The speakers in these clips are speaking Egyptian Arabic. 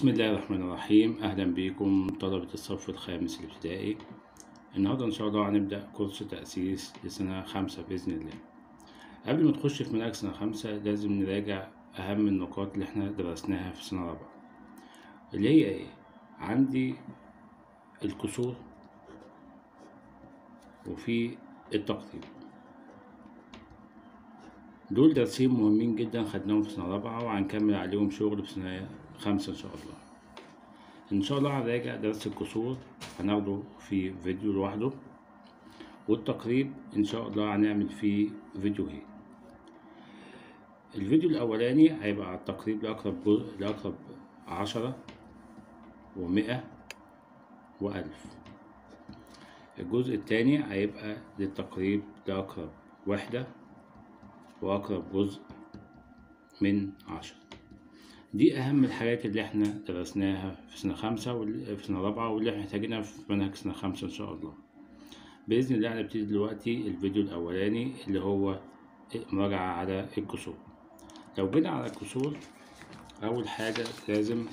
بسم الله الرحمن الرحيم أهلا بكم طلبة الصف الخامس الابتدائي النهاردة إن شاء الله هنبدأ كورس تأسيس لسنة خمسة بإذن الله قبل ما تخش في منهج سنة خمسة لازم نراجع أهم النقاط اللي احنا درسناها في سنة رابعة اللي هي إيه؟ عندي الكسور وفي التقطيب دول درسين مهمين جدا خدناهم في سنة رابعة وهنكمل عليهم شغل في سنة خمسة إن شاء الله إن شاء الله هنراجع درس الكسور هناخده في فيديو لوحده والتقريب إن شاء الله هنعمل فيه فيديوهين الفيديو الأولاني هيبقى على التقريب لأقرب جزء لأقرب عشرة ومئة وألف الجزء التاني هيبقى للتقريب لأقرب وحدة وأقرب جزء من عشرة دي أهم الحاجات اللي احنا درسناها في سنة خمسة وال- في سنة رابعة واللي احنا محتاجينها في منهج سنة خمسة إن شاء الله بإذن الله هنبتدي دلوقتي الفيديو الأولاني اللي هو مراجعة على الكسور لو جينا على الكسور أول حاجة لازم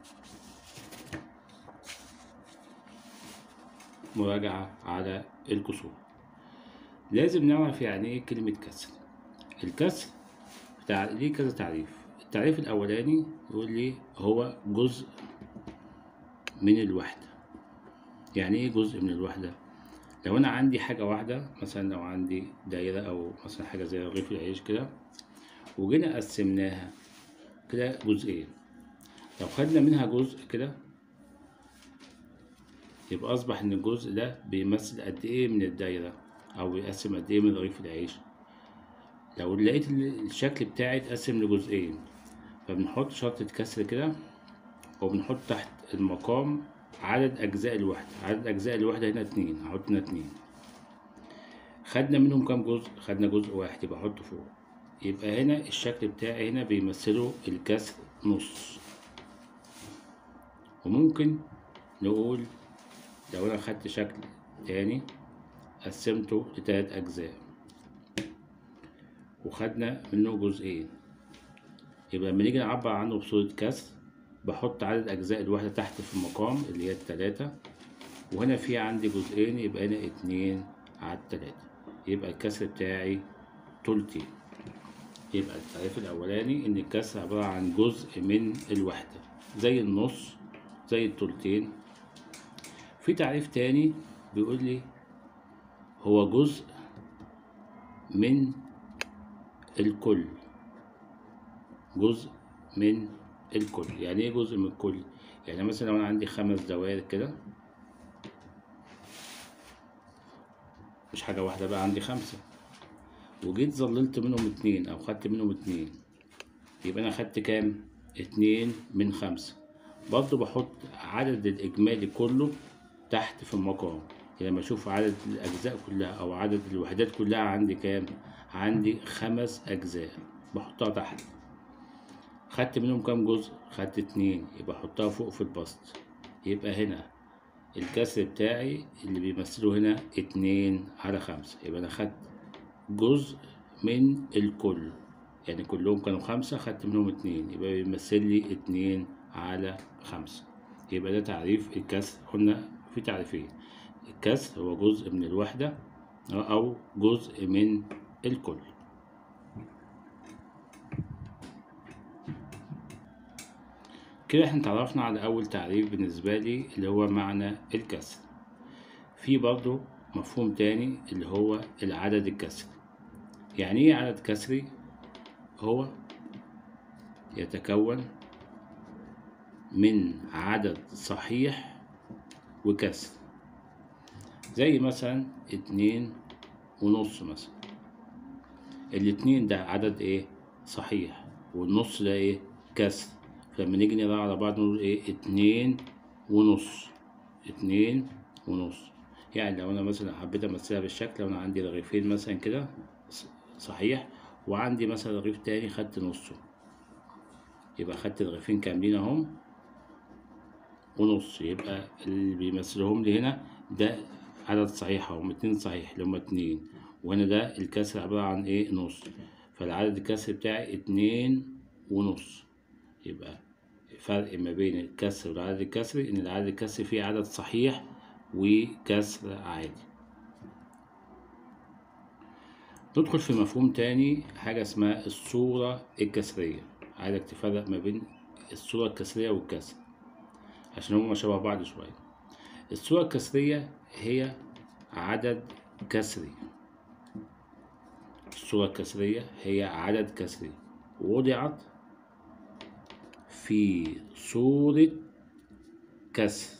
مراجعة على الكسور لازم نعرف يعني ايه كلمة كسر الكسر تع- ليه كذا تعريف التعريف الأولاني يقول لي هو جزء من الوحدة يعني ايه جزء من الوحدة لو أنا عندي حاجة واحدة مثلا لو عندي دايرة أو مثلا حاجة زي رغيف العيش كده وجينا قسمناها كده جزئين لو خدنا منها جزء كده يبقى أصبح إن الجزء ده بيمثل قد إيه من الدايرة أو بيقسم قد إيه من رغيف العيش لو لقيت ال- الشكل بتاعي اتقسم لجزئين فبنحط شرطة كسر كده وبنحط تحت المقام عدد أجزاء الوحدة عدد أجزاء الوحدة هنا اتنين هحط هنا اتنين خدنا منهم كام جزء خدنا جزء واحد يبقى أحطه فوق يبقى هنا الشكل بتاعي هنا بيمثله الكسر نص وممكن نقول لو أنا خدت شكل تاني قسمته لتلات أجزاء وخدنا منه جزئين يبقى لما نيجي نعبر عنه بصورة كسر بحط عدد أجزاء الوحدة تحت في المقام اللي هي التلاتة وهنا في عندي جزئين يبقى هنا اتنين على التلاتة يبقى الكسر بتاعي تلتين يبقى التعريف الأولاني إن الكسر عبارة عن جزء من الوحدة زي النص زي التلتين في تعريف تاني بيقول لي هو جزء من الكل جزء من الكل يعني ايه جزء من الكل يعني مثلا لو انا عندي خمس دوائر كده مش حاجة واحدة بقى عندي خمسة وجيت ظللت منهم اتنين او خدت منهم اتنين يبقى انا خدت كام اتنين من خمسة برضه بحط عدد الاجمالي كله تحت في المقام يعني لما اشوف عدد الاجزاء كلها او عدد الوحدات كلها عندي كام عندي خمس اجزاء بحطها تحت خدت منهم كام جزء خدت اتنين يبقى احطها فوق في البسط يبقى هنا الكسر بتاعي اللي بيمثله هنا اتنين على خمسة يبقى انا خدت جزء من الكل يعني كلهم كانوا خمسة خدت منهم اتنين يبقى بيمثل لي اتنين على خمسة يبقى ده تعريف الكسر قلنا في تعريفين الكسر هو جزء من الوحدة أو جزء من الكل كده احنا اتعرفنا على أول تعريف بالنسبة لي اللي هو معنى الكسر في برضه مفهوم تاني اللي هو العدد الكسري يعني ايه عدد كسري هو يتكون من عدد صحيح وكسر زي مثلا اتنين ونص مثلا الاتنين ده عدد ايه صحيح والنص ده ايه كسر فلما نيجي نقرا على بعض نقول ايه اتنين ونص اتنين ونص يعني لو انا مثلا حبيت امثلها بالشكل لو انا عندي رغيفين مثلا كده ص- صحيح وعندي مثلا رغيف تاني خدت نصه يبقى خدت رغيفين كاملين اهم ونص يبقى اللي بيمثلهم لي هنا ده عدد صحيح اهم اتنين صحيح اللي هما اتنين وهنا ده الكسر عبارة عن ايه نص فالعدد الكسر بتاعي اتنين ونص يبقى فرق ما بين الكسر والعدد الكسري إن العدد الكسري فيه عدد صحيح وكسر عادي ندخل في مفهوم تاني حاجة اسمها الصورة الكسرية عايزك تفرق ما بين الصورة الكسرية والكسر عشان هما شبه بعض شوية الصورة الكسرية هي عدد كسري الصورة الكسرية هي عدد كسري وضعت في صورة كسر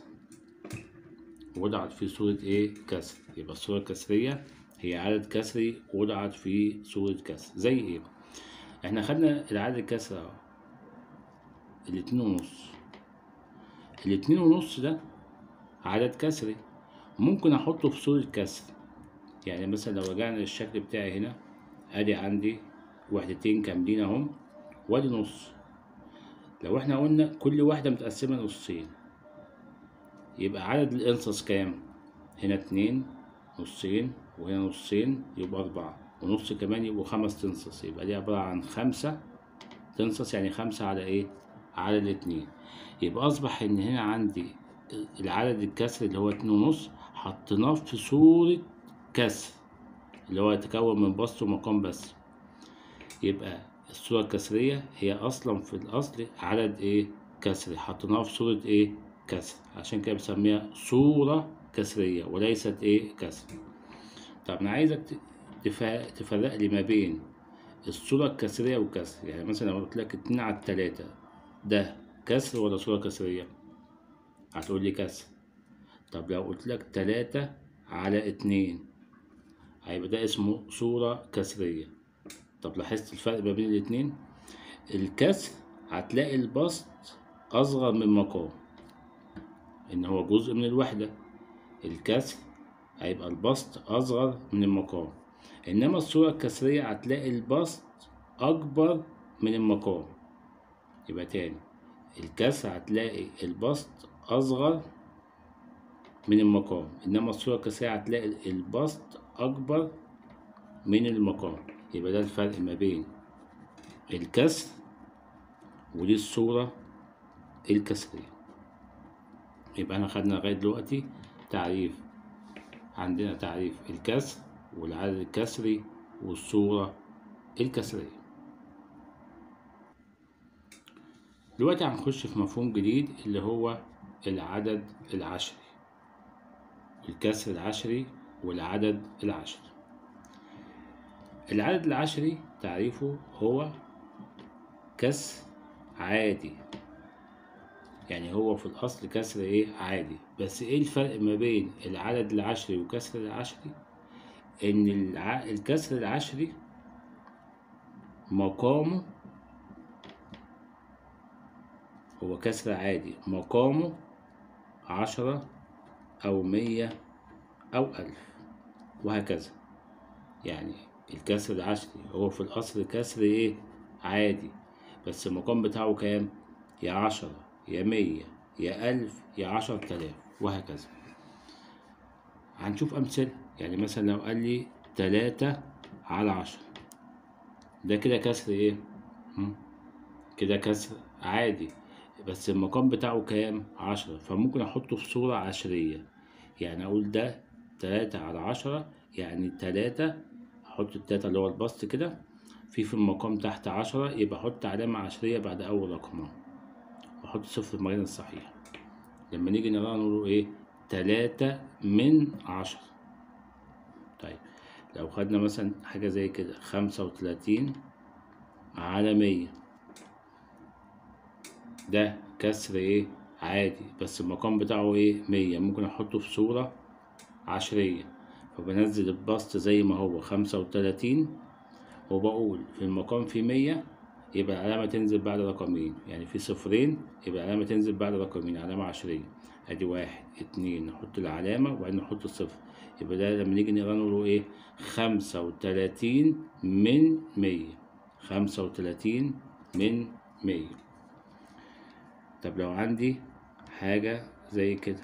وضعت في صورة ايه كسر يبقى الصورة الكسرية هي عدد كسري وضعت في صورة كسر زي ايه احنا خدنا العدد الكسري اهو الاتنين ونص الاتنين ونص ده عدد كسري ممكن احطه في صورة كسر يعني مثلا لو رجعنا للشكل بتاعي هنا ادي عندي وحدتين كاملين اهم وادي نص لو احنا قلنا كل واحدة متقسمة نصين يبقى عدد الانصص كام هنا اتنين نصين وهنا نصين يبقى أربعة ونص كمان يبقوا خمس تنصص يبقى دي عبارة عن خمسة تنصص يعني خمسة على ايه على الاتنين يبقى أصبح إن هنا عندي العدد الكسري اللي هو اتنين ونص حطيناه في صورة كسر اللي هو يتكون من بسط ومقام بس يبقى الصورة الكسرية هي أصلا في الأصل عدد إيه كسري حطيناها في صورة إيه كسر عشان كده بسميها صورة كسرية وليست إيه كسر طب أنا عايزك تفا- تفرق لي ما بين الصورة الكسرية والكسر يعني مثلا لو قلت لك اتنين على التلاتة ده كسر ولا صورة كسرية هتقول لي كسر طب لو قلت لك تلاتة على اتنين هيبقى ده اسمه صورة كسرية طب لاحظت الفرق ما بين الاتنين الكسر هتلاقي البسط أصغر من مقام إن هو جزء من الوحدة الكسر هيبقى البسط أصغر من المقام إنما الصورة الكسرية هتلاقي البسط أكبر من المقام يبقى تاني الكسر هتلاقي البسط أصغر من المقام إنما الصورة الكسرية هتلاقي البسط أكبر من المقام يبقى ده الفرق ما بين الكسر ودي الصورة الكسرية يبقى احنا خدنا لغاية دلوقتي تعريف عندنا تعريف الكسر والعدد الكسري والصورة الكسرية دلوقتي هنخش في مفهوم جديد اللي هو العدد العشري الكسر العشري والعدد العشري العدد العشري تعريفه هو كسر عادي يعني هو في الأصل كسر إيه عادي بس إيه الفرق ما بين العدد العشري وكسر العشري إن الع... الكسر العشري مقامه هو كسر عادي مقامه عشرة أو مية أو ألف وهكذا يعني الكسر العشري هو في الأصل كسر إيه عادي بس المقام بتاعه كام يا عشرة يا مية يا ألف يا عشر تلاف وهكذا هنشوف أمثلة يعني مثلا لو قال لي تلاتة على عشرة ده كده كسر إيه هم؟ كده كسر عادي بس المقام بتاعه كام عشرة فممكن أحطه في صورة عشرية يعني أقول ده تلاتة على عشرة يعني تلاتة أحط التلاتة اللي هو البسط كده في في المقام تحت عشرة يبقى أحط علامة عشرية بعد أول رقم أهو وأحط صفر في المكان الصحيح لما نيجي نقرأ نقول إيه تلاتة من عشرة طيب لو خدنا مثلا حاجة زي كده خمسة وتلاتين على مية ده كسر ايه عادي بس المقام بتاعه ايه مية ممكن احطه في صورة عشرية فبنزل البسط زي ما هو خمسة وتلاتين وبقول في المقام في مية يبقى العلامة تنزل بعد رقمين يعني في صفرين يبقى العلامة تنزل بعد رقمين علامة عشرية ادي واحد اتنين نحط العلامة وبعدين نحط الصفر يبقى ده لما نيجي نقرا نقول ايه خمسة وتلاتين من مية خمسة وتلاتين من مية طب لو عندي حاجة زي كده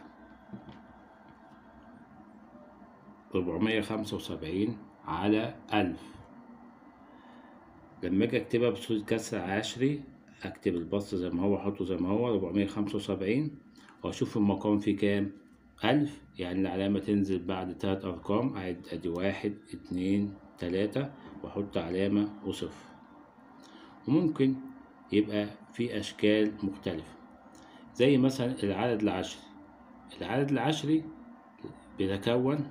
ربعمية خمسة وسبعين على ألف لما أجي أكتبها بصورة كسر عشري اكتب البسط زي ما هو احطه زي ما هو ربعمية خمسة وسبعين واشوف المقام فيه كام ألف يعني العلامة تنزل بعد تلات أرقام أعد أدي واحد اتنين تلاتة وأحط علامة وصفر وممكن يبقى في أشكال مختلفة زي مثلا العدد العشري العدد العشري بيتكون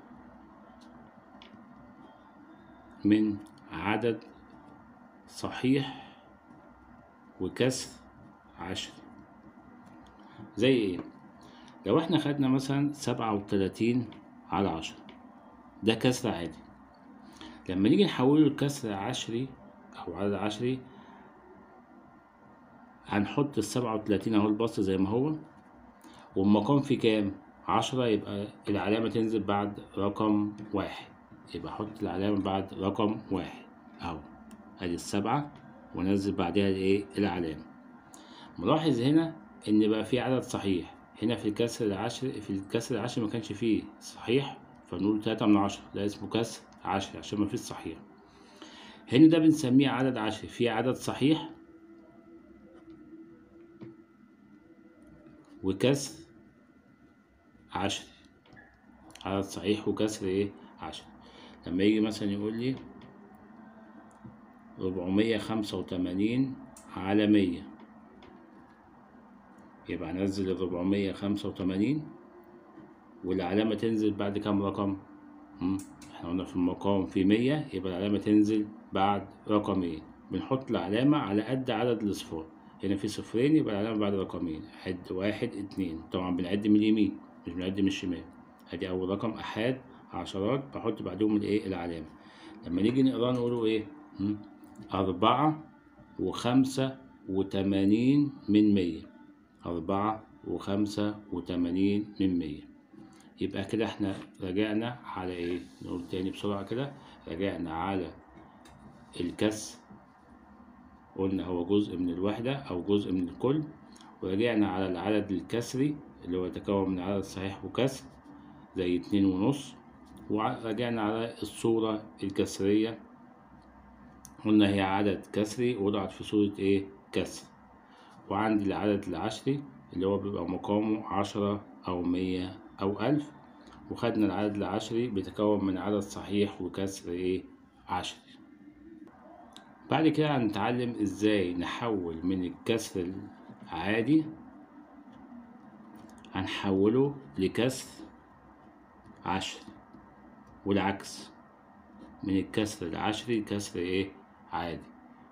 من عدد صحيح وكسر عشري زي ايه لو احنا خدنا مثلا سبعة وتلاتين على عشرة ده كسر عادي لما نيجي نحوله لكسر عشري أو عدد عشري هنحط السبعة وتلاتين أهو البسط زي ما هو والمقام فيه كام؟ عشرة يبقى العلامة تنزل بعد رقم واحد يبقى أحط العلامة بعد رقم واحد أهو أدي السبعة ونزل بعدها الإيه؟ العلامة ملاحظ هنا إن بقى في عدد صحيح هنا في الكسر العشري في الكسر العشري ما كانش فيه صحيح فنقول تلاتة من عشرة ده اسمه كسر عشري عشان ما فيش صحيح هنا ده بنسميه عدد عشري في عدد صحيح وكسر عشري عدد صحيح وكسر ايه عشري لما يجي مثلا يقول لي ربعمية خمسة وتمانين على مية يبقى هنزل الربعمية خمسة وتمانين والعلامة تنزل بعد كام رقم؟ مم. احنا قلنا في المقام في مية يبقى العلامة تنزل بعد رقمين بنحط العلامة على قد عدد الأصفار هنا في صفرين يبقى العلامة بعد رقمين عد واحد اتنين طبعا بنعد من اليمين مش بنعد من الشمال ادي أول رقم أحاد عشرات بحط بعدهم الإيه العلامة لما نيجي نقرا نقوله إيه؟ مم. أربعة وخمسة وتمانين من مية أربعة وخمسة وتمانين من مية يبقى كده احنا رجعنا على ايه نقول تاني بسرعة كده رجعنا على الكسر قلنا هو جزء من الوحدة أو جزء من الكل ورجعنا على العدد الكسري اللي هو يتكون من عدد صحيح وكسر زي اتنين ونص ورجعنا على الصورة الكسرية قلنا هي عدد كسري وضعت في صورة ايه كسر وعندي العدد العشري اللي هو بيبقى مقامه عشرة أو مية أو ألف وخدنا العدد العشري بيتكون من عدد صحيح وكسر إيه عشري بعد كده هنتعلم إزاي نحول من الكسر العادي هنحوله لكسر عشري والعكس من الكسر العشري كسر إيه عادي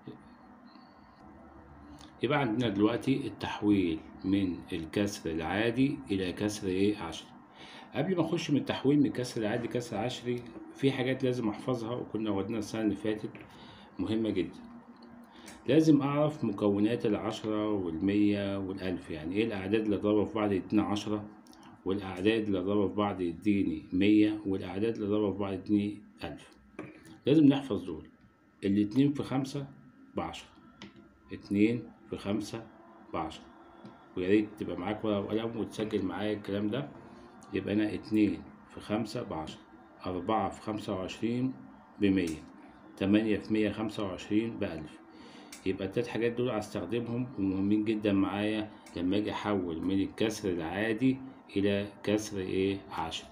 يبقى عندنا دلوقتي التحويل من الكسر العادي إلى كسر إيه عشري قبل ما أخش من التحويل من الكسر العادي كسر عشري في حاجات لازم أحفظها وكنا ودنا السنة اللي فاتت مهمة جدا لازم أعرف مكونات العشرة والمية والألف يعني إيه الأعداد اللي ضربها في بعض يدينا عشرة والأعداد اللي ضربها في بعض يديني مية والأعداد اللي ضربها في بعض يديني ألف لازم نحفظ دول الاتنين في خمسة بعشرة اتنين في خمسة بعشرة ويا ريت تبقى معاك ورقة وقلم وتسجل معايا الكلام ده يبقى أنا اتنين في خمسة بعشرة أربعة في خمسة وعشرين بمية تمانية في مية خمسة وعشرين بألف يبقى التلات حاجات دول هستخدمهم ومهمين جدا معايا لما أجي أحول من الكسر العادي إلى كسر إيه عشري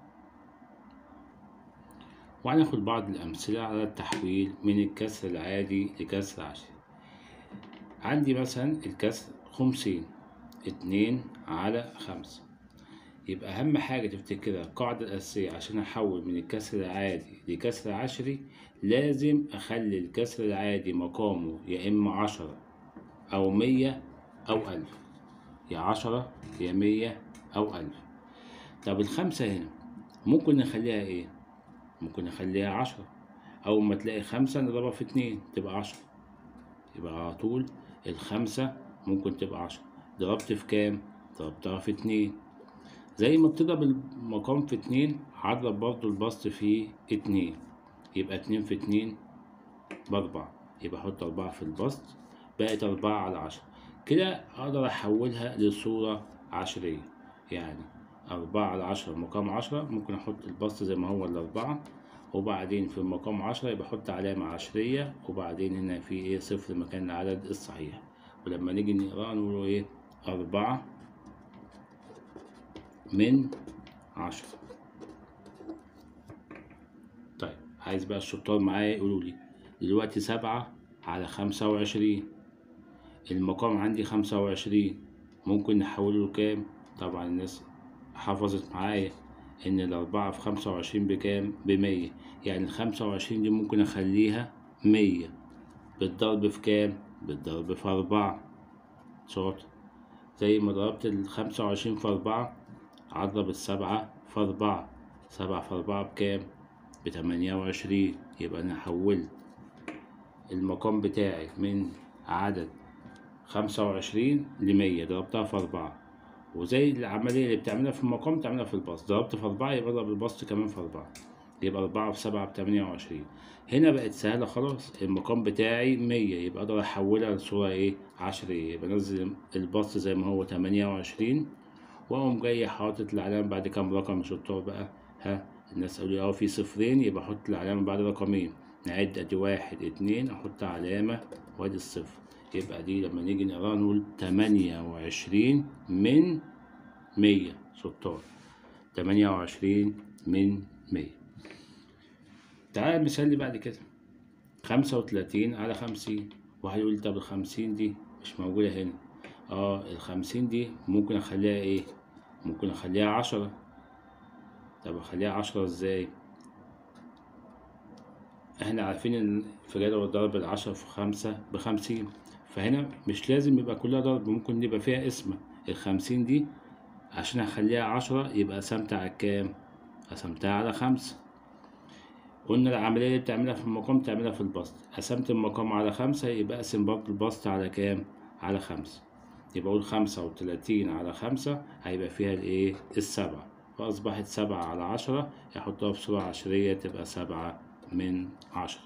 وهناخد بعض الأمثلة على التحويل من الكسر العادي لكسر عشري عندي مثلا الكسر خمسين اتنين على خمسة يبقى أهم حاجة تفتكرها القاعدة الأساسية عشان أحول من الكسر العادي لكسر عشري لازم أخلي الكسر العادي مقامه يا إما عشرة أو مية أو ألف يا عشرة يا مية أو ألف طب الخمسة هنا ممكن نخليها إيه؟ ممكن نخليها عشرة أول ما تلاقي خمسة نضربها في اتنين تبقى عشرة يبقى على طول الخمسة ممكن تبقى عشرة ضربت في كام؟ ضربتها في اتنين زي ما بتضرب المقام في اتنين هضرب برضو البسط في اتنين يبقى اتنين في اتنين بأربعة يبقى أحط أربعة في البسط بقت أربعة على عشرة كده أقدر أحولها لصورة عشرية يعني أربعة على عشرة مقام عشرة ممكن أحط البسط زي ما هو الأربعة وبعدين في المقام عشرة يبقى أحط علامة عشرية وبعدين هنا في إيه صفر مكان العدد الصحيح ولما نيجي نقراه نقوله ايه أربعة من عشرة طيب عايز بقى الشطار معايا يقولوا لي دلوقتي سبعة على خمسة وعشرين المقام عندي خمسة وعشرين ممكن نحوله لكام طبعا الناس حفظت معايا ان الاربعة في خمسة وعشرين بكام بمية يعني الخمسة وعشرين دي ممكن اخليها مية بالضرب في كام بالضرب في أربعة شاطر زي ما ضربت الخمسة وعشرين في أربعة عضرب السبعة في أربعة سبعة في أربعة بكام بتمانية وعشرين يبقى أنا حولت المقام بتاعي من عدد خمسة وعشرين لمية ضربتها في أربعة وزي العملية اللي بتعملها في المقام تعملها في البسط ضربت في أربعة يبقى اضرب البسط كمان في أربعة يبقى أربعة في سبعة بتمانية وعشرين هنا بقت سهلة خلاص المقام بتاعي مية يبقى أقدر أحولها لصورة إيه عشرية يبقى أنزل البسط زي ما هو تمانية وعشرين وأقوم جاي حاطط العلامة بعد كام رقم شطار بقى ها الناس قالوا لي اه في صفرين يبقى أحط العلامة بعد رقمين نعد أدي واحد اتنين أحط علامة وأدي الصفر يبقى دي لما نيجي نقراها نقول تمانية وعشرين من مية شطار تمانية وعشرين من مية تعالى المثال اللي بعد كده خمسة وتلاتين على خمسين واحد يقول لي طب الخمسين دي مش موجودة هنا اه الخمسين دي ممكن اخليها ايه ممكن اخليها عشرة طب اخليها عشرة ازاي احنا عارفين ان في جدول ضرب العشرة في خمسة بخمسين فهنا مش لازم يبقى كلها ضرب ممكن يبقى فيها اسم الخمسين دي عشان اخليها عشرة يبقى قسمتها على كام قسمتها على خمسة قلنا العملية اللي بتعملها في المقام تعملها في البسط قسمت المقام على خمسة يبقى اقسم برضه البسط على كام على خمسة يبقى أقول خمسة وتلاتين على خمسة هيبقى فيها الإيه السبعة فأصبحت سبعة على عشرة يحطها في صورة عشرية تبقى سبعة من عشرة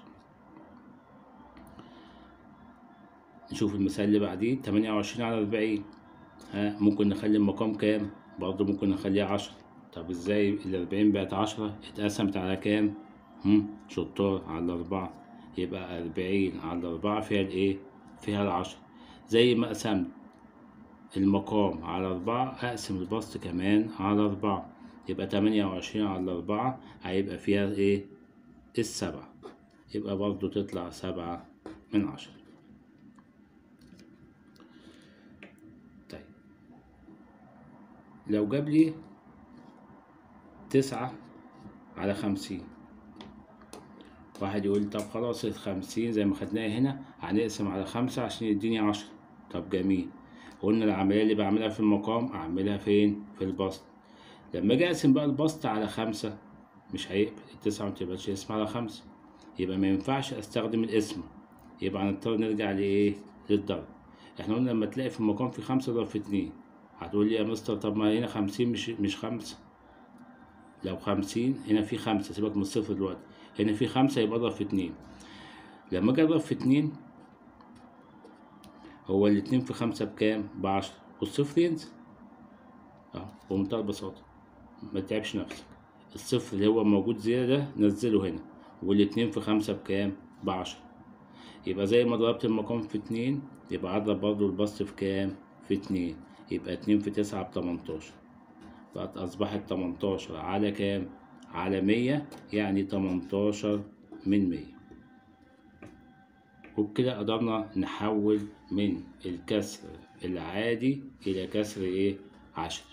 نشوف المثال اللي بعديه تمانية وعشرين على أربعين ها ممكن نخلي المقام كام برضه ممكن نخليها عشرة طب ازاي الأربعين بقت عشرة اتقسمت على كام هم شطار على أربعة يبقى أربعين على أربعة فيها الإيه فيها العشرة زي ما قسمت المقام على أربعة أقسم البسط كمان على أربعة يبقى تمانية وعشرين على أربعة هيبقى فيها إيه السبعة يبقى برضو تطلع سبعة من عشرة طيب لو جاب لي تسعة على خمسين واحد يقول طب خلاص الخمسين زي ما خدناها هنا هنقسم على خمسة عشان يديني عشرة طب جميل قلنا العملية اللي بعملها في المقام أعملها فين؟ في البسط لما أجي أقسم بقى البسط على خمسة مش هيقبل التسعة متبقاش اسم على خمسة يبقى ما ينفعش أستخدم الاسم يبقى هنضطر نرجع لإيه؟ للضرب احنا قلنا لما تلاقي في المقام في خمسة ضرب في اتنين هتقول لي يا مستر طب ما هنا خمسين مش مش خمسة لو خمسين هنا في خمسة سيبك من الصفر دلوقتي هنا في خمسة يبقى اضرب في اتنين لما اجي اضرب في اتنين هو الاتنين في خمسة بكام؟ بعشرة والصفر ينزل اه بمنتهى البساطة ما تتعبش نفسك الصفر اللي هو موجود زيادة ده نزله هنا والاتنين في خمسة بكام؟ بعشرة يبقى زي ما ضربت المقام في اتنين يبقى اضرب برضه البسط في كام؟ في اتنين يبقى اتنين في تسعة بتمنتاشر بقت أصبحت تمنتاشر على كام؟ على مية يعني تمنتاشر من مية وبكده قدرنا نحول من الكسر العادي إلى كسر إيه؟ عشر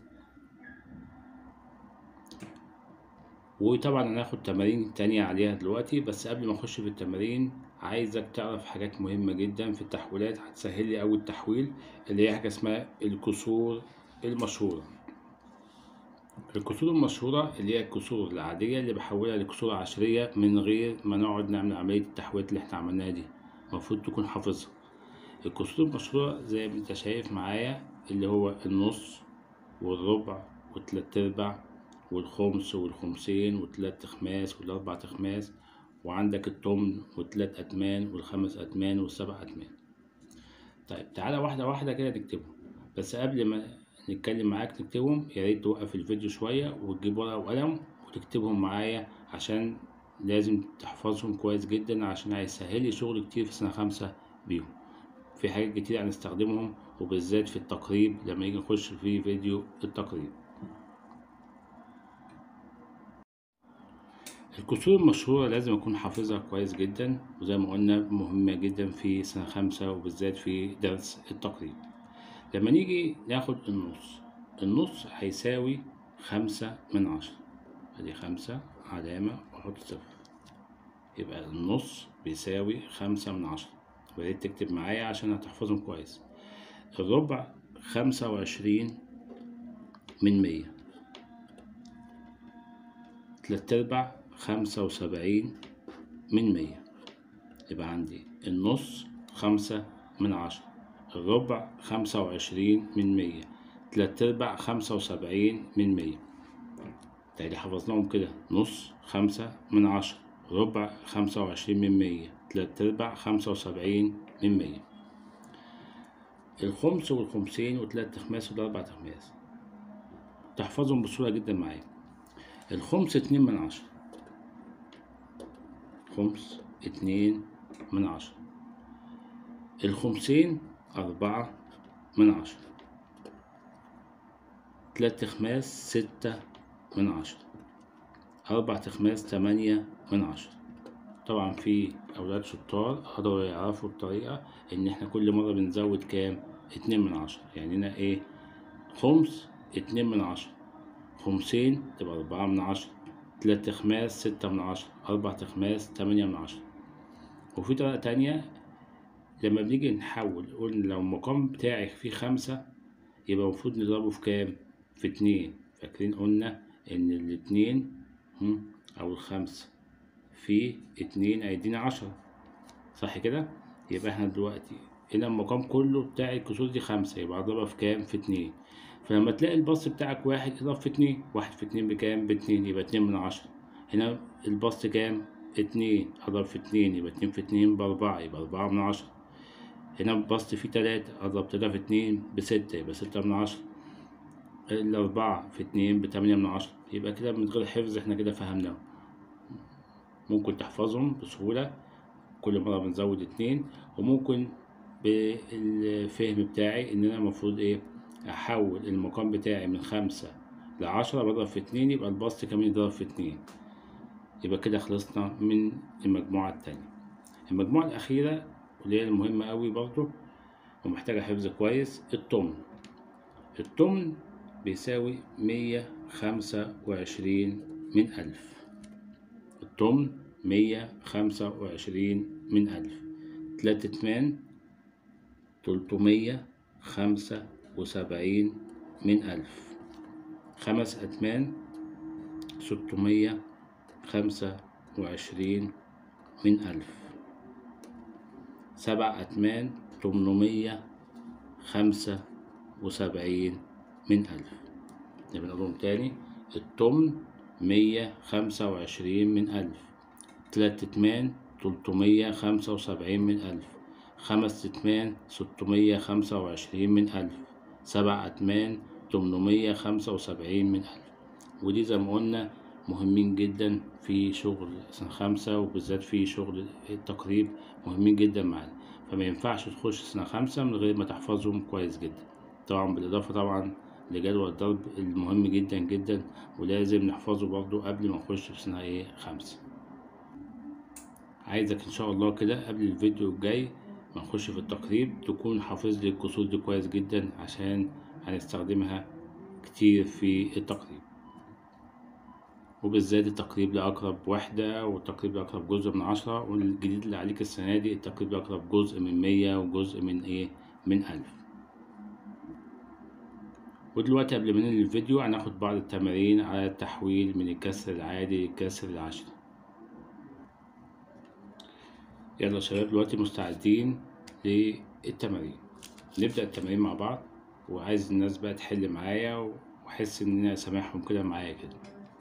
وطبعا هناخد تمارين تانية عليها دلوقتي بس قبل ما أخش في التمارين عايزك تعرف حاجات مهمة جدا في التحويلات هتسهل لي أول تحويل اللي هي حاجة اسمها الكسور المشهورة الكسور المشهورة اللي هي الكسور العادية اللي بحولها لكسور عشرية من غير ما نقعد نعمل عملية التحويلات اللي احنا عملناها دي المفروض تكون حافظها الكسور المشهورة زي ما انت شايف معايا اللي هو النص والربع والتلات ارباع والخمس والخمسين والتلات تخماس والاربع تخماس وعندك التمن والتلات اتمان والخمس اتمان والسبع اتمان طيب تعالى واحدة واحدة كده نكتبهم بس قبل ما نتكلم معاك نكتبهم يا ريت توقف الفيديو شوية وتجيب ورقة وقلم وتكتبهم معايا عشان لازم تحفظهم كويس جدا عشان هيسهل لي شغل كتير في سنة خمسة بيهم في حاجات كتير هنستخدمهم وبالذات في التقريب لما يجي نخش في فيديو التقريب الكسور المشهورة لازم أكون حافظها كويس جدا وزي ما قلنا مهمة جدا في سنة خمسة وبالذات في درس التقريب لما نيجي ناخد النص النص هيساوي خمسة من عشرة ادي خمسة علامة واحط صفر يبقى النص بيساوي خمسة من عشرة وريت تكتب معايا عشان هتحفظهم كويس الربع خمسة وعشرين من مية تلات أرباع خمسة وسبعين من مية يبقى عندي النص خمسة من عشرة الربع خمسة وعشرين من مية تلات أرباع خمسة وسبعين من مية تاني حفظناهم كده نص خمسة من عشرة ربع خمسة وعشرين من مية تلات أرباع خمسة وسبعين من مية الخمس والخمسين وتلات تخماس والأربع تخماس تحفظهم بسهولة جدا معايا الخمس اتنين من عشرة خمس اتنين من عشرة الخمسين أربعة من عشرة تلات تخماس ستة من عشرة أربع تخماس تمانية من عشرة طبعا في أولاد شطار قدروا يعرفوا الطريقة إن إحنا كل مرة بنزود كام اتنين من عشرة يعني هنا إيه خمس اتنين من عشرة خمسين تبقى أربعة من عشرة تلات تخماس ستة من عشرة أربع تخماس تمانية من عشرة وفي طريقة تانية لما بنيجي نحول قلنا لو المقام بتاعي فيه خمسة يبقى المفروض نضربه في كام؟ في اتنين فاكرين قلنا إن الاتنين هم، أو الخمسة في اتنين هيدينا عشرة صح كده؟ يبقى احنا دلوقتي هنا المقام كله بتاع الكسور دي خمسة يبقى أضربها في كام؟ في اتنين فلما تلاقي البسط بتاعك واحد اضرب في اتنين واحد في اتنين بكام؟ باتنين يبقى اتنين من عشرة هنا البسط كام؟ اتنين أضرب في اتنين يبقى اتنين في اتنين بأربعة يبقى أربعة من عشرة هنا البسط فيه تلاتة أضرب تلاتة في اتنين بستة يبقى ستة من عشرة الأربعة في اتنين بتمانية من عشرة يبقى كده من غير حفظ احنا كده فهمناهم ممكن تحفظهم بسهولة كل مرة بنزود اتنين وممكن بالفهم بتاعي إن أنا المفروض إيه أحول المقام بتاعي من خمسة لعشرة بضرب في اتنين يبقى البسط كمان يضرب في اتنين يبقى كده خلصنا من المجموعة التانية المجموعة الأخيرة واللي هي المهمة أوي برضو ومحتاجة حفظ كويس التمن التمن بيساوي مية خمسة وعشرين من ألف التمن مية خمسة وعشرين من ألف تلات تمن تلتمية خمسة وسبعين من ألف خمس أتمان ستمية خمسة وعشرين من ألف سبع أتمان تمنمية خمسة وسبعين من ألف نبقى نقولهم تاني التمن مية خمسة وعشرين من ألف تلات تتمان تلتمية خمسة وسبعين من ألف خمس تتمان ستمية خمسة وعشرين من ألف سبع أتمان تمنمية خمسة وسبعين من ألف ودي زي ما قلنا مهمين جدا في شغل سنة خمسة وبالذات في شغل التقريب مهمين جدا معانا فما ينفعش تخش سنة خمسة من غير ما تحفظهم كويس جدا طبعا بالإضافة طبعا لجدول الضرب المهم جدا جدا ولازم نحفظه برضو قبل ما نخش في سنة ايه خمسة عايزك ان شاء الله كده قبل الفيديو الجاي ما نخش في التقريب تكون حافظ لي الكسور دي كويس جدا عشان هنستخدمها كتير في التقريب وبالذات التقريب لأقرب وحدة والتقريب لأقرب جزء من عشرة والجديد اللي عليك السنة دي التقريب لأقرب جزء من مية وجزء من ايه من ألف ودلوقتي قبل ما ننهي الفيديو هناخد بعض التمارين على التحويل من الكسر العادي للكسر العشري يلا يا شباب دلوقتي مستعدين للتمارين نبدأ التمارين مع بعض وعايز الناس بقى تحل معايا واحس ان انا سامعهم كده معايا كده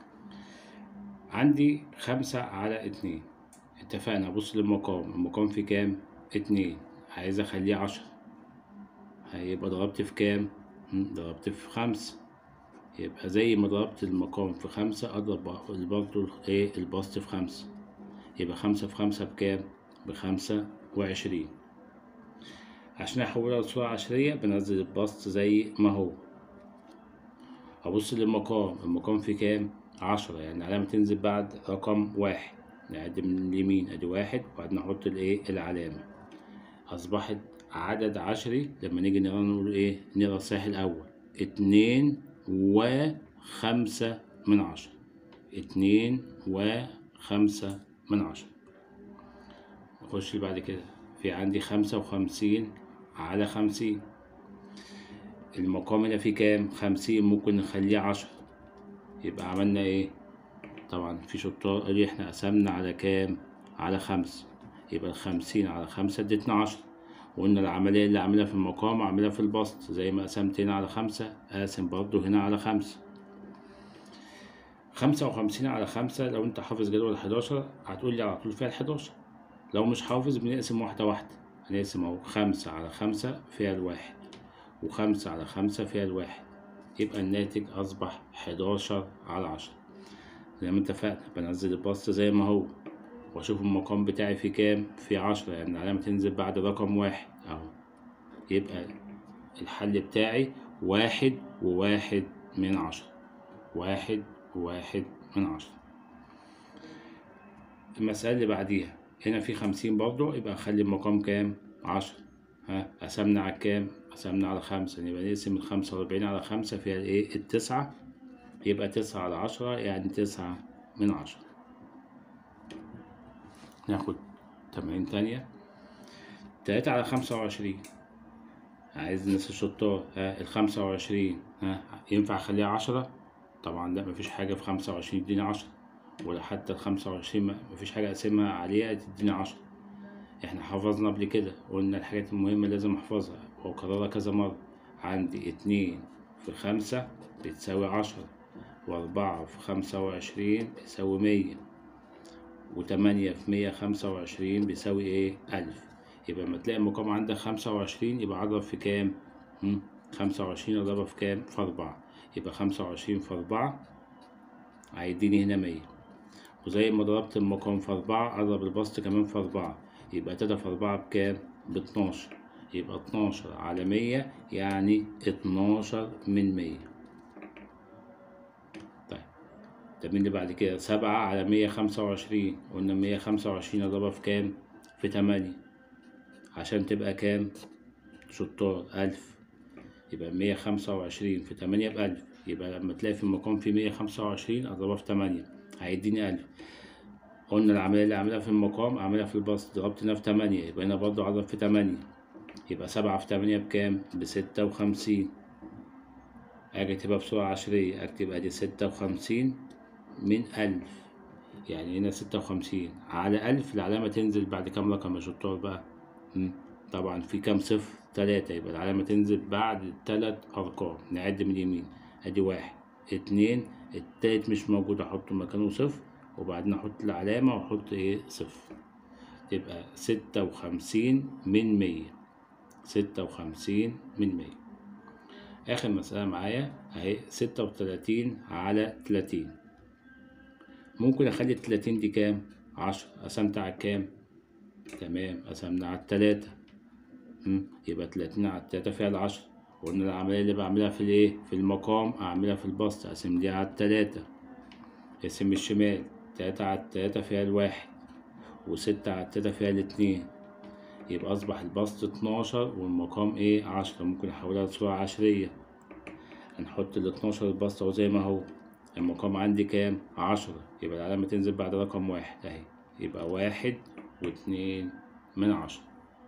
عندي خمسة على اتنين اتفقنا ابص للمقام المقام في كام اتنين عايز اخليه عشرة هيبقى ضربت في كام ضربت في خمسة يبقى زي ما ضربت المقام في خمسة اضرب برضه ايه البسط في خمسة يبقى خمسة في خمسة بكام بخمسة وعشرين عشان احولها لصورة عشرية بنزل البسط زي ما هو ابص للمقام المقام فيه كام عشرة يعني العلامة تنزل بعد رقم واحد نعد من اليمين ادي واحد وبعدين نحط الايه العلامة اصبحت عدد عشري لما نيجي نقرا نقول ايه نقرا الصحيح الاول اتنين وخمسة من عشرة اتنين وخمسة من عشرة نخش اللي بعد كده في عندي خمسة وخمسين على خمسين المقام هنا فيه كام خمسين ممكن نخليه عشرة يبقى عملنا ايه طبعا في شطار قال لي احنا قسمنا على كام على خمسة يبقى الخمسين على خمسة ادتنا عشرة وقلنا العملية اللي عاملها في المقام عاملها في البسط زي ما قسمت هنا على خمسة قاسم برضو هنا على خمسة خمسة وخمسين على خمسة لو انت حافظ جدول الحداشر هتقول لي على طول فيها الحداشر لو مش حافظ بنقسم واحدة واحدة هنقسم اهو خمسة على خمسة فيها الواحد وخمسة على خمسة فيها الواحد يبقى الناتج أصبح حداشر على عشرة زي ما اتفقنا بنزل البسط زي ما هو واشوف المقام بتاعي فيه كام فيه عشرة يعني العلامة تنزل بعد رقم واحد اهو يبقى الحل بتاعي واحد وواحد من عشرة واحد وواحد من عشرة المسألة اللي بعديها هنا في خمسين برضو يبقى أخلي المقام كام عشرة ها قسمنا على كام قسمنا على خمسة يبقى نقسم الخمسة وأربعين على خمسة فيها الإيه التسعة يبقى تسعة على عشرة يعني تسعة من عشرة ناخد تمرين تانية تلاتة على خمسة وعشرين عايز الناس الشطار ها الخمسة وعشرين ها ينفع أخليها عشرة طبعا لا مفيش حاجة في خمسة وعشرين تديني عشرة ولا حتى الخمسة وعشرين مفيش حاجة أقسمها عليها تديني عشرة احنا حفظنا قبل كده قلنا الحاجات المهمة لازم أحفظها وأكررها كذا مرة عندي اتنين في خمسة بتساوي عشرة وأربعة في خمسة وعشرين بيساوي مية وتمانية في مية خمسة وعشرين بيساوي ايه ألف يبقى لما تلاقي المقام عندك خمسة وعشرين يبقى أضرب في كام هم؟ خمسة وعشرين أضربها في كام في أربعة يبقى خمسة وعشرين في أربعة هيديني هنا مية وزي ما ضربت المقام في أربعة أضرب البسط كمان في أربعة يبقى تلاتة في أربعة بكام باتناشر يبقى اتناشر على مية يعني اتناشر من مية طيب طب مين اللي بعد كده سبعة على مية خمسة وعشرين قلنا مية خمسة وعشرين أضربها في كام في تمانية عشان تبقى كام شطار ألف يبقى مية خمسة وعشرين في تمانية بألف يبقى لما تلاقي في المقام في مية خمسة وعشرين أضربها في تمانية هيديني ألف قلنا العملية اللي عاملها في المقام عاملها في البسط ضربت هنا في تمانية يبقى هنا برضه أضرب في تمانية يبقى سبعة في تمانية بكام بستة وخمسين أجي أكتبها بسرعة عشرية أكتب أدي ستة وخمسين من ألف يعني هنا ستة وخمسين على ألف العلامة تنزل بعد كام رقم يا شطار بقى مم. طبعا في كام صفر تلاتة يبقى العلامة تنزل بعد تلات أرقام نعد من اليمين أدي واحد اتنين التالت مش موجود أحط مكانه صفر وبعدين أحط العلامة وأحط إيه صفر يبقى ستة وخمسين من مية ستة وخمسين من مية آخر مسألة معايا أهي ستة وتلاتين على تلاتين ممكن أخلي التلاتين دي كام؟ عشرة قسمت على كام؟ تمام قسمنا على التلاتة مم. يبقى تلاتين على التلاتة فيها العشرة قلنا العملية اللي بعملها في الإيه؟ في المقام أعملها في البسط أقسم دي على التلاتة اقسم الشمال تلاتة على التلاتة فيها الواحد وستة على التلاتة فيها الاتنين يبقى أصبح البسط اتناشر والمقام إيه عشرة ممكن أحولها لصورة عشرية هنحط الاتناشر البسط أهو زي ما هو المقام عندي كام عشرة يبقى العلامة تنزل بعد رقم واحد أهي يبقى واحد واتنين من عشرة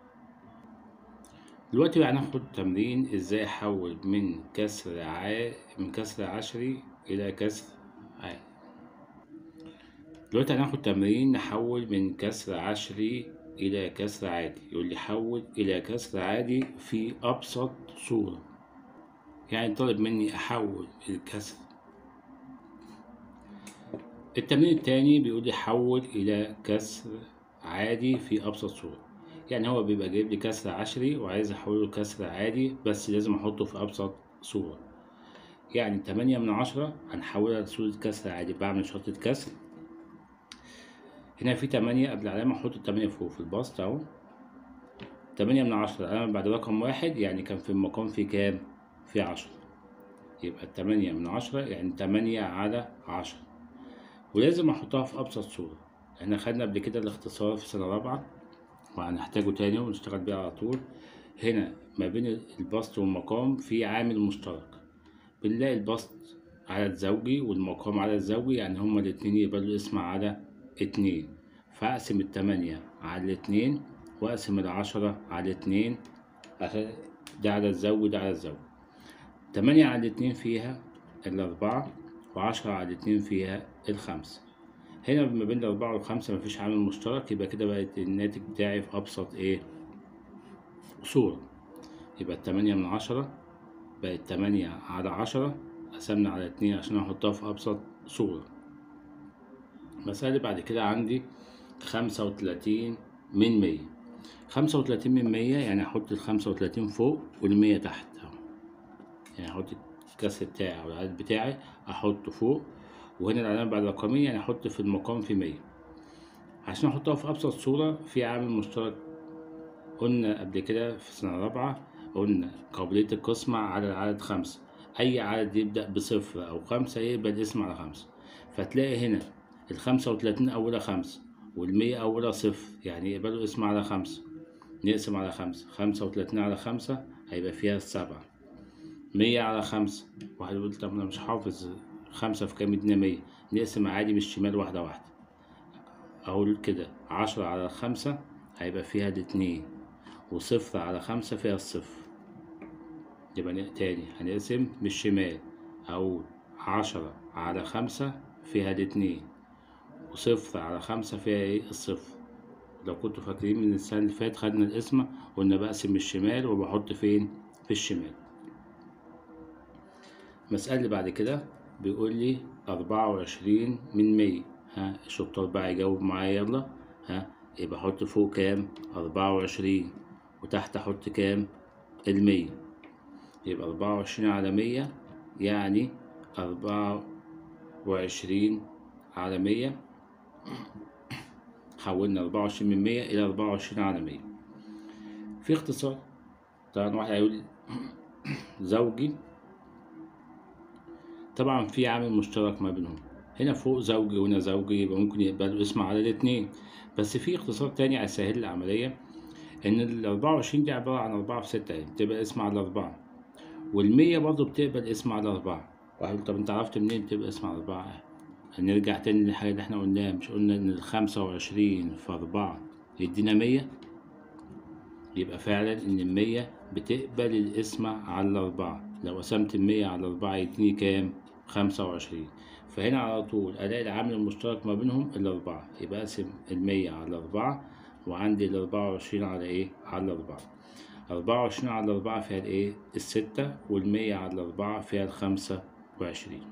دلوقتي بقى هناخد تمرين ازاي احول من كسر ع... من كسر عشري الى كسر عادي دلوقتي هناخد تمرين نحول من كسر عشري الى كسر عادي يقول لي حول الى كسر عادي في ابسط صورة يعني طالب مني احول الكسر التمرين التاني بيقول لي حول الى كسر عادي في ابسط صورة يعني هو بيبقى جايب لي كسر عشري وعايز احوله لكسر عادي بس لازم احطه في ابسط صورة يعني تمانية من عشرة هنحولها لصورة كسر عادي بعمل شرطة كسر هنا في تمانية قبل العلامة احط التمانية فوق في البسط اهو تمانية من عشرة العلامة بعد رقم واحد يعني كان في المقام في كام؟ في عشرة يبقى التمانية من عشرة يعني تمانية على عشرة ولازم أحطها في أبسط صورة احنا خدنا قبل كده الاختصار في سنة رابعة وهنحتاجه تاني ونشتغل بيه على طول هنا ما بين البسط والمقام في عامل مشترك بنلاقي البسط عدد زوجي والمقام عدد زوجي يعني هما الاتنين يبقى الاسم على اتنين فأقسم التمانية على الاتنين وأقسم العشرة على اتنين عشان ده عدد زوجي ده عدد زوجي تمانية على اتنين فيها الأربعة وعشرة على اتنين فيها الخمسة هنا ما بين الأربعة والخمسة مفيش عامل مشترك يبقى كده بقت الناتج بتاعي في أبسط إيه صورة يبقى التمانية من عشرة بقت تمانية على عشرة قسمنا على اتنين عشان أحطها في أبسط صورة المسألة اللي بعد كده عندي خمسة وتلاتين من مية خمسة وتلاتين من مية يعني أحط الخمسة وتلاتين فوق والمية تحت أهو يعني أحط الكسر بتاعي أو العدد بتاعي أحطه فوق وهنا العلامة بعد رقمين يعني أحط في المقام في مية عشان أحطها في أبسط صورة في عامل مشترك قلنا قبل كده في سنة رابعة قلنا قابلية القسمة على العدد خمسة أي عدد يبدأ بصفر أو خمسة يبقى الاسم على خمسة فتلاقي هنا الخمسة وتلاتين أولها خمسة والمية أولها صفر يعني يقبلوا اسم على خمسة نقسم على خمسة خمسة وتلاتين على خمسة هيبقى فيها السبعة مية على خمسة واحد يقول طب أنا مش حافظ خمسة في كام يدينا مية نقسم عادي من الشمال واحدة واحدة أقول كده عشرة على خمسة هيبقى فيها الاتنين وصفر على خمسة فيها الصفر يبقى ن- تاني هنقسم من الشمال أقول عشرة على خمسة فيها الاتنين وصفر على خمسة فيها ايه الصفر لو كنتوا فاكرين من السنة اللي فاتت خدنا القسمة قلنا بقسم من الشمال وبحط فين في الشمال المسألة اللي بعد كده بيقول لي أربعة وعشرين من مية ها الشطار بقى يجاوب معايا يلا ها يبقى أحط فوق كام أربعة وعشرين وتحت أحط كام المية يبقى أربعة وعشرين على مية يعني أربعة وعشرين على مية حولنا أربعة وعشرين من مية إلى أربعة وعشرين على مية في اختصار طبعا واحد هيقول زوجي طبعا في عامل مشترك ما بينهم هنا فوق زوجي وهنا زوجي يبقى ممكن يقبلوا اسم على الاتنين بس في اختصار تاني على سهل العملية إن الأربعة وعشرين دي عبارة عن أربعة في ستة يعني بتبقى اسم على أربعة والمية برضه بتقبل اسم على أربعة واحد يقول طب أنت عرفت منين بتبقى اسم على أربعة هنرجع تاني للحاجة اللي احنا قلناها مش قلنا إن الخمسة وعشرين في أربعة يدينا مية يبقى فعلا إن المية بتقبل الاسم على الأربعة لو قسمت المية على أربعة يديني كام؟ خمسة وعشرين فهنا على طول ألاقي العامل المشترك ما بينهم الأربعة يبقى أقسم المية على أربعة وعندي الأربعة وعشرين على إيه؟ على الأربعة أربعة وعشرين على الأربعة فيها الإيه؟ الستة والمية على الأربعة فيها الخمسة وعشرين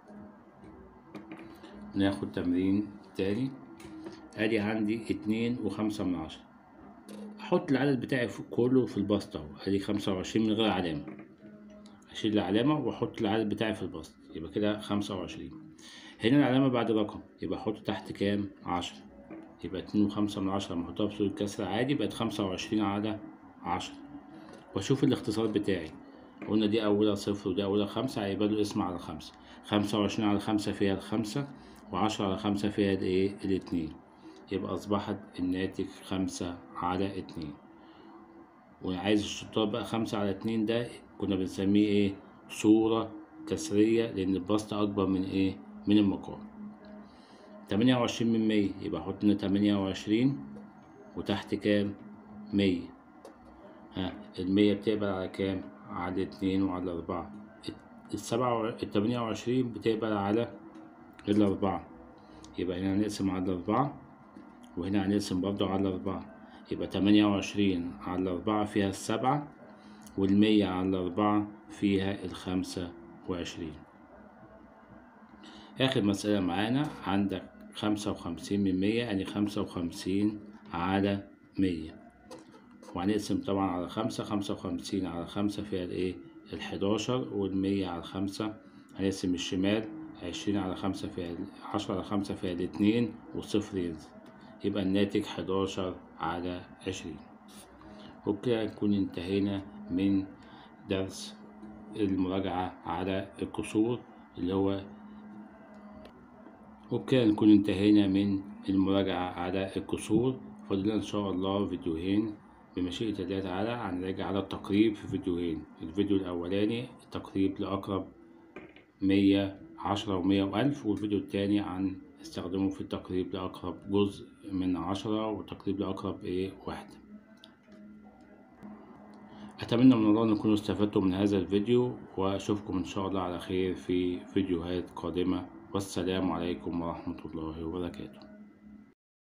ناخد تمرين تاني ادي عندي اتنين وخمسة من عشرة احط العدد بتاعي في- كله في البسط اهو ادي خمسة وعشرين من غير علامة اشيل العلامة واحط العدد بتاعي في البسط يبقى كده خمسة وعشرين هنا العلامة بعد رقم يبقى احط تحت كام عشرة يبقى اتنين وخمسة من عشرة لما احطها بصورة كسر عادي بقت خمسة وعشرين على عشرة واشوف الاختصار بتاعي قلنا دي اولها صفر ودي اولها خمسة هيبقى له اسم على خمسة خمسة وعشرين على خمسة فيها الخمسة وعشرة على خمسة فيها الايه الاتنين يبقى اصبحت الناتج خمسة على اتنين وعايز الشطار بقى خمسة على اتنين ده كنا بنسميه ايه صورة كسرية لأن البسط أكبر من ايه من المقام تمانية وعشرين من مية يبقى أحط هنا تمانية وعشرين وتحت كام مية ها المية بتقبل على كام على اتنين وعلى أربعة السبعة وع- التمانية وعشرين بتقبل على الأربعة يبقى هنا هنقسم على الأربعة وهنا هنقسم برضو على الأربعة يبقى تمانية وعشرين على الأربعة فيها السبعة والمية على الأربعة فيها الخمسة وعشرين آخر مسألة معانا عندك خمسة وخمسين من مية يعني خمسة وخمسين على مية وهنقسم طبعا على خمسة خمسة وخمسين على خمسة فيها الإيه الحداشر والمية على خمسة هنقسم الشمال عشرين على خمسة فيها ال- عشرة على خمسة فيها الاتنين والصفر ينزل يبقى الناتج حداشر على عشرين وبكده نكون انتهينا من درس المراجعة على الكسور اللي هو وبكده نكون انتهينا من المراجعة على الكسور فاضل إن شاء الله فيديوهين بمشيئة الله تعالى هنراجع على التقريب في فيديوهين الفيديو الأولاني تقريب لأقرب مية عشرة ومية وألف والفيديو التاني عن استخدمه في التقريب لأقرب جزء من عشرة وتقريب لأقرب إيه واحد أتمنى من الله أن تكونوا استفدتم من هذا الفيديو وأشوفكم إن شاء الله على خير في فيديوهات قادمة والسلام عليكم ورحمة الله وبركاته